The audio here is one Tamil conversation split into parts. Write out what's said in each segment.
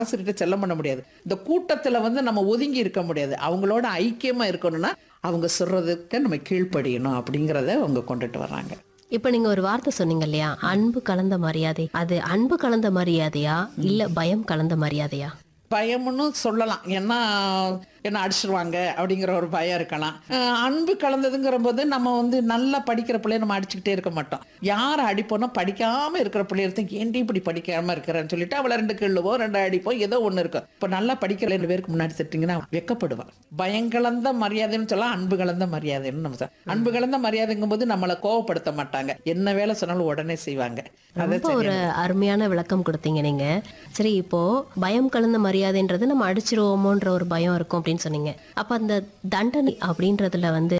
ஆசிரியர்கிட்ட செல்லம் பண்ண முடியாது இந்த கூட்டத்துல வந்து நம்ம ஒதுங்கி இருக்க முடியாது அவங்களோட ஐக்கியமா இருக்கணும்னா அவங்க சொல்றதுக்கு நம்ம கீழ்ப்படியணும் அப்படிங்கிறத அவங்க கொண்டுட்டு வர்றாங்க இப்ப நீங்க ஒரு வார்த்தை சொன்னீங்க இல்லையா அன்பு கலந்த மரியாதை அது அன்பு கலந்த மரியாதையா இல்ல பயம் கலந்த மரியாதையா பயம்னு சொல்லலாம் ஏன்னா என்ன அடிச்சிருவாங்க அப்படிங்கிற ஒரு பயம் இருக்கலாம் அஹ் அன்பு கலந்ததுங்கிற போது நம்ம வந்து நல்லா படிக்கிற பிள்ளைய நம்ம அடிச்சுக்கிட்டே இருக்க மாட்டோம் யாரை அடிப்போம்னா படிக்காம இருக்கிற பிள்ளைய எடுத்து ஏன்டி இப்படி படிக்காம இருக்கிறேன்னு சொல்லிட்டு அவளை ரெண்டு கிள்ளுவோம் ரெண்டு அடிப்போம் ஏதோ ஒண்ணு இருக்கும் இப்ப நல்லா படிக்கிற ரெண்டு பேருக்கு முன்னாடி திட்டிங்கன்னா வெக்கப்படுவான் பயம் கலந்த மரியாதைன்னு சொல்லலாம் அன்பு கலந்த மரியாதைன்னு நம்ம சொல்ல அன்பு கலந்த மரியாதைங்கும் போது நம்மளை கோவப்படுத்த மாட்டாங்க என்ன வேலை சொன்னாலும் உடனே செய்வாங்க அதை ரொம்ப ஒரு அருமையான விளக்கம் கொடுத்தீங்க நீங்க சரி இப்போ பயம் கலந்த மரியாதைன்றது நம்ம அடிச்சிருவோமோன்ற ஒரு பயம் இருக்கும் அப்படின்னு சொன்னீங்க அப்ப அந்த தண்டனை அப்படின்றதுல வந்து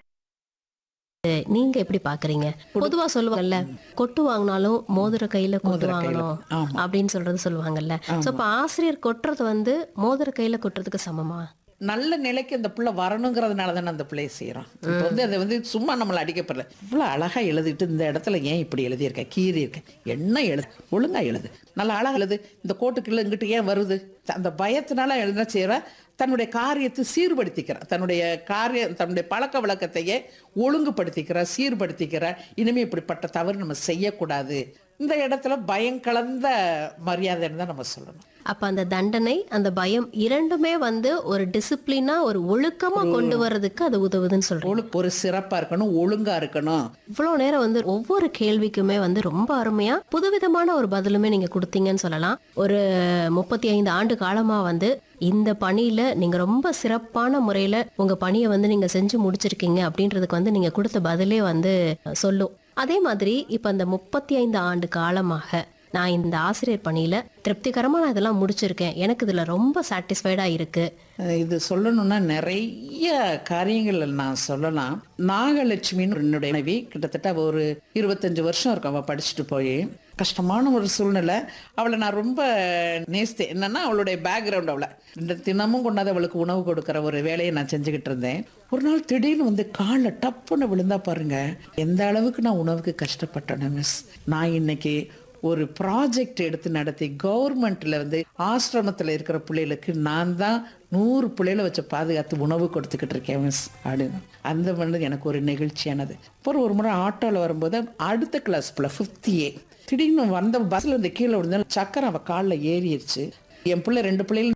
நீங்க எப்படி பாக்குறீங்க பொதுவா சொல்லுவாங்கல்ல கொட்டு வாங்கினாலும் மோதிர கையில கொட்டு வாங்கணும் ஆமா. அப்படின்னு சொல்றது சொல்லுவாங்கல்ல சோ அப்ப ஆசிரியர் கொட்டுறது வந்து மோதிர கையில கொட்டுறதுக்கு சமமா நல்ல நிலைக்கு அந்த பிள்ளை வரணுங்கிறதுனால தானே அந்த பிள்ளையை செய்கிறோம் இப்போ வந்து அதை வந்து சும்மா நம்மளை அடிக்கப்படல இவ்வளோ அழகாக எழுதிட்டு இந்த இடத்துல ஏன் இப்படி எழுதியிருக்க கீறி இருக்க என்ன எழுது ஒழுங்கா எழுது நல்லா அழகா எழுது இந்த கோட்டுக்குள்ள இங்கிட்டு ஏன் வருது அந்த பயத்தினால என்ன செய்யற தன்னுடைய காரியத்தை சீர்படுத்திக்கிற தன்னுடைய காரிய தன்னுடைய பழக்க வழக்கத்தையே ஒழுங்குபடுத்திக்கிற சீர்படுத்திக்கிற இனிமே இப்படிப்பட்ட தவறு நம்ம செய்யக்கூடாது இந்த இடத்துல பயம் கலந்த மரியாதைன்னு தான் நம்ம சொல்லணும் அப்ப அந்த தண்டனை அந்த பயம் இரண்டுமே வந்து ஒரு டிசிப்ளினா ஒரு ஒழுக்கமா கொண்டு வர்றதுக்கு அது உதவுதுன்னு சொல்றேன் ஒழு ஒரு சிறப்பா இருக்கணும் ஒழுங்கா இருக்கணும் இவ்வளவு நேரம் வந்து ஒவ்வொரு கேள்விக்குமே வந்து ரொம்ப அருமையா புதுவிதமான ஒரு பதிலுமே நீங்க கொடுத்தீங்கன்னு சொல்லலாம் ஒரு முப்பத்தி ஐந்து ஆண்டு காலமா வந்து இந்த பணியில நீங்க ரொம்ப சிறப்பான முறையில உங்க பணியை வந்து நீங்க செஞ்சு முடிச்சிருக்கீங்க அப்படின்றதுக்கு வந்து நீங்க கொடுத்த பதிலே வந்து சொல்லும் அதே மாதிரி இப்ப அந்த முப்பத்தி ஐந்து ஆண்டு காலமாக நான் இந்த ஆசிரியர் பணியில திருப்திகரமா நான் இதெல்லாம் முடிச்சிருக்கேன் எனக்கு இதுல ரொம்ப சாட்டிஸ்ஃபைடா இருக்கு அஹ் இது சொல்லணும்னா நிறைய காரியங்கள் நான் சொல்லலாம் நாகலட்சுமின்னு என்னுடைய மனைவி கிட்டத்தட்ட அவ ஒரு இருபத்தஞ்சு வருஷம் இருக்கும் அவள் படிச்சுட்டு போய் கஷ்டமான ஒரு சூழ்நிலை அவளை நான் ரொம்ப நேசித்தேன் என்னன்னா அவளுடைய பேக்ரவுண்ட் அவளை இந்த தினமும் கொண்டாந்து அவளுக்கு உணவு கொடுக்குற ஒரு வேலையை நான் செஞ்சுக்கிட்டு இருந்தேன் ஒரு நாள் திடீர்னு வந்து காலில் டப்புன்னு விழுந்தா பாருங்க எந்த அளவுக்கு நான் உணவுக்கு கஷ்டப்பட்டேன் மிஸ் நான் இன்னைக்கு ஒரு ப்ராஜெக்ட் எடுத்து நடத்தி கவர்மெண்ட்ல வந்து ஆசிரமத்தில் இருக்கிற பிள்ளைகளுக்கு நான் தான் நூறு பிள்ளைகளை வச்சு பாதுகாத்து உணவு கொடுத்துக்கிட்டு இருக்கேன் மிஸ் அப்படின்னு அந்த பண்ணது எனக்கு ஒரு நெகிழ்ச்சியானது அப்புறம் ஒரு முறை ஆட்டோவில் வரும்போது அடுத்த கிளாஸ் பிள்ளை ஃபிஃப்த் ஏ திடீர்னு வந்த பஸ்ஸில் வந்து கீழே விழுந்தாலும் சக்கரை அவள் காலில் ஏறிடுச்சு என் பிள்ளை ரெண்டு பிள்ளைகள்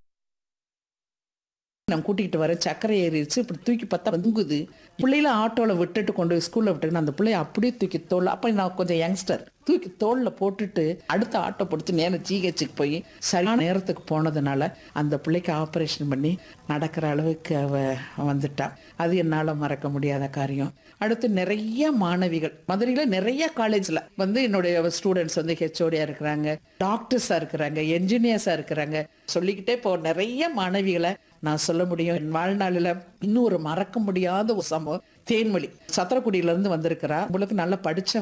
நான் கூட்டிகிட்டு வரேன் சக்கரை ஏறிடுச்சு இப்படி தூக்கி பார்த்தா வந்துங்குது பிள்ளையில ஆட்டோவில் விட்டுட்டு கொண்டு போய் ஸ்கூலில் விட்டுட்டு அந்த பிள்ளைய அப்படியே தூக்கி தோல் அப்போ நான் கொஞ்சம் யங்ஸ்டர் தூக்கி தோளில் போட்டுட்டு அடுத்த ஆட்டோ பிடிச்சி நேரம் ஜிஹெச்சுக்கு போய் சரியான நேரத்துக்கு போனதுனால அந்த பிள்ளைக்கு ஆப்ரேஷன் பண்ணி நடக்கிற அளவுக்கு அவ வந்துட்டா அது என்னால் மறக்க முடியாத காரியம் அடுத்து நிறைய மாணவிகள் மதுரையில் நிறைய காலேஜில் வந்து என்னுடைய ஸ்டூடெண்ட்ஸ் வந்து ஹெச்ஓடியாக இருக்கிறாங்க டாக்டர்ஸாக இருக்கிறாங்க என்ஜினியர்ஸாக இருக்கிறாங்க சொல்லிக்கிட்டே போ நிறைய மாணவிகளை நான் சொல்ல முடியும் என் வாழ்நாளில் இன்னும் ஒரு மறக்க முடியாத ஒரு சம்பவம் தேன்மொழி சத்திரக்குடியிலேருந்து வந்திருக்கிறா உங்களுக்கு நல்லா படித்த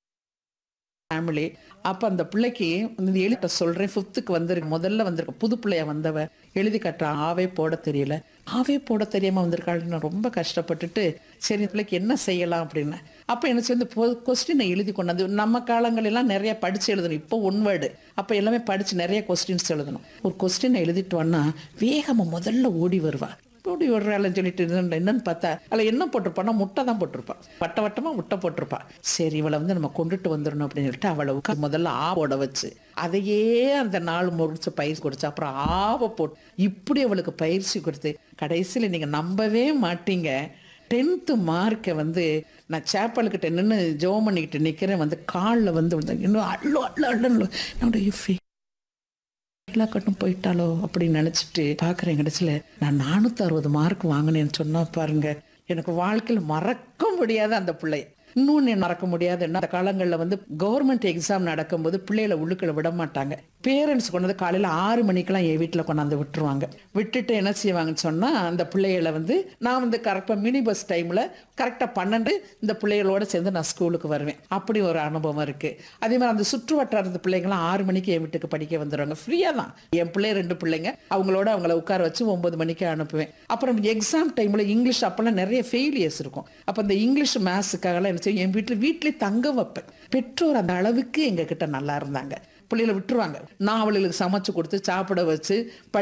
ஃபேமிலி அப்போ அந்த பிள்ளைக்கு வந்து எழுத சொல்கிறேன் ஃபிஃப்த்துக்கு வந்திருக்கு முதல்ல வந்திருக்க புது பிள்ளைய வந்தவ எழுதி கட்டுறா ஆவே போட தெரியல ஆவே போட தெரியாமல் வந்திருக்காள் நான் ரொம்ப கஷ்டப்பட்டுட்டு சரி இந்த பிள்ளைக்கு என்ன செய்யலாம் அப்படின்னு அப்போ எனக்கு வந்து கொஸ்டினை எழுதி கொண்டாந்து நம்ம காலங்களெல்லாம் நிறைய படித்து எழுதணும் இப்போ ஒன் வேர்டு அப்போ எல்லாமே படித்து நிறைய கொஸ்டின்ஸ் எழுதணும் ஒரு கொஸ்டினை எழுதிட்டு வந்தா வேகமாக முதல்ல ஓடி வருவா ஓடி விடுறாள்னு சொல்லிட்டு இருந்தேன். என்னன்னு பார்த்தா அதில் என்ன போட்டிருப்பான்னா முட்டை தான் போட்டிருப்பா வட்ட வட்டமாக முட்டை போட்டிருப்பா சரி இவளை வந்து நம்ம கொண்டுட்டு வந்துடணும் அப்படின்னு சொல்லிட்டு அவளை உட்கார் முதல்ல ஆ போட வச்சு அதையே அந்த நாள் முடிச்சு பயிற்சி கொடுத்து அப்புறம் ஆவை போட்டு இப்படி அவளுக்கு பயிற்சி கொடுத்து கடைசியில் நீங்கள் நம்பவே மாட்டீங்க டென்த்து மார்க்கை வந்து நான் சேப்பலுக்கிட்ட நின்று ஜோம் பண்ணிக்கிட்டு நிற்கிறேன் வந்து காலில் வந்து விழுந்தேன். இன்னும் அள்ளு அள்ளு அள்ளு என்னுடைய ஃபே எல்லா கட்டும் போயிட்டாலோ அப்படின்னு நினச்சிட்டு பார்க்குறேன் கடைசியில் நான் நானூற்றி அறுபது மார்க் வாங்கினேன்னு சொன்னா பாருங்க எனக்கு வாழ்க்கையில் மறக்க முடியாத அந்த பிள்ளை இன்னொன்று மறக்க முடியாது என்ன அந்த காலங்களில் வந்து கவர்மெண்ட் எக்ஸாம் நடக்கும்போது பிள்ளைகளை உள்ளுக்குள்ள விட மாட்டாங்க பேரண்ட்ஸ் கொண்டாந்து காலையில் ஆறு மணிக்கெல்லாம் என் வீட்டில் கொண்டாந்து விட்டுருவாங்க விட்டுட்டு என்ன செய்வாங்கன்னு சொன்னால் அந்த பிள்ளைகளை வந்து நான் வந்து கரெக்டாக மினி பஸ் டைமில் கரெக்டாக பன்னெண்டு இந்த பிள்ளைகளோட சேர்ந்து நான் ஸ்கூலுக்கு வருவேன் அப்படி ஒரு அனுபவம் இருக்குது அதே மாதிரி அந்த சுற்று வட்டாரத்து பிள்ளைங்களாம் ஆறு மணிக்கு என் வீட்டுக்கு படிக்க வந்துடுவாங்க ஃப்ரீயாக தான் என் பிள்ளை ரெண்டு பிள்ளைங்க அவங்களோட அவங்கள உட்கார வச்சு ஒன்பது மணிக்கு அனுப்புவேன் அப்புறம் எக்ஸாம் டைமில் இங்கிலீஷ் அப்போல்லாம் நிறைய ஃபெயிலியர்ஸ் இருக்கும் அப்போ இந்த இங்கிலீஷ் மேத்ஸுக்காகலாம் என்ன செய்யும் என் வீட்டில் வீட்டிலே தங்க வைப்பேன் பெற்றோர் அந்த அளவுக்கு எங்ககிட்ட நல்லா இருந்தாங்க பிள்ளைகளை விட்டுருவாங்க நான் அவளுக்கு சமைச்சு கொடுத்து சாப்பிட வச்சு